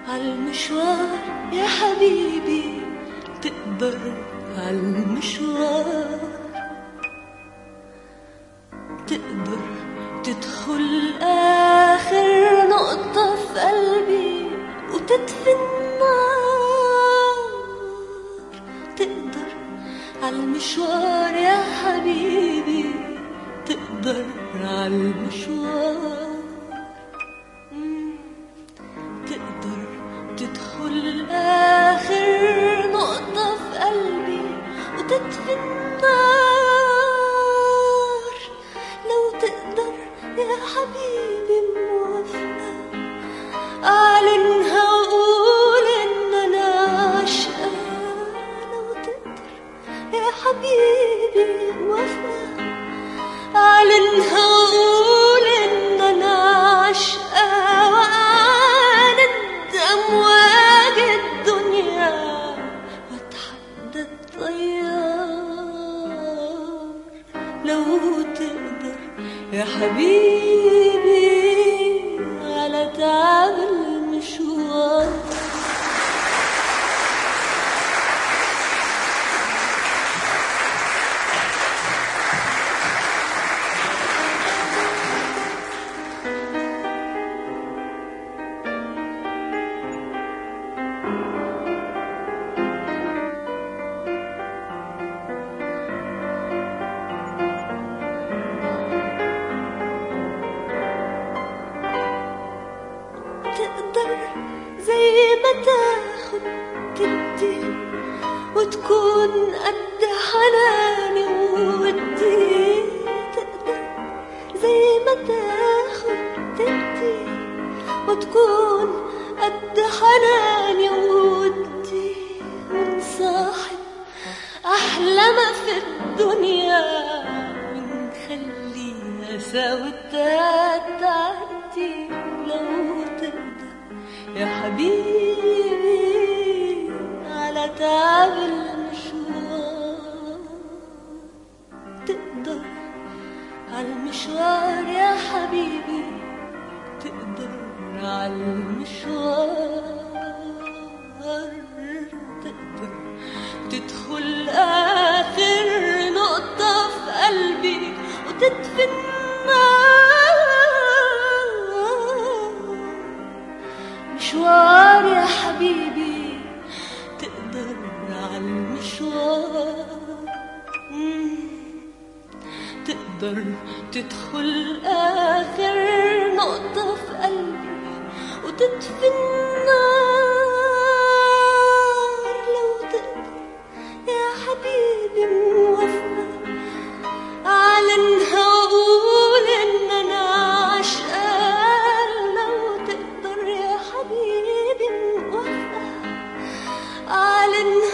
عالمشوار يا حبيبي تقدر عالمشوار تقدر تدخل آخر نقطة في قلبي وتطفي النار تقدر عالمشوار يا حبيبي تقدر عالمشوار مم. تقدر تدخل آخر نقطة في قلبي وتطفي النار لو تقدر يا حبيبي موافقة أعلنها وأقول إن أنا عاشقة لو تقدر يا حبيبي موافقة أعلنها وأقول إن أنا عاشقة وأعاند أمواج الدنيا وأتحدى الطيار لو تقدر يا حبيبي على تعب المشوار تقدر زي ما تاخد تدي وتكون قد حناني وودي تقدر زي ما تاخد تدي وتكون قد حناني وودي ونصاحب أحلى ما في الدنيا ونخليها سوا تعدي لو تقدر يا حبيبي على تعب المشوار تقدر عالمشوار يا حبيبي تقدر عالمشوار تقدر تدخل آخر نقطة في قلبي وتطفي النار مشوار يا حبيبي تقدر عالمشوار مم. تقدر تدخل آخر نقطة في قلبي وتطفي النار لو تقدر يا حبيبي موافقة أعلنها وأقول إن أنا عاشقة لو تقدر يا حبيبي موافقة أعلنها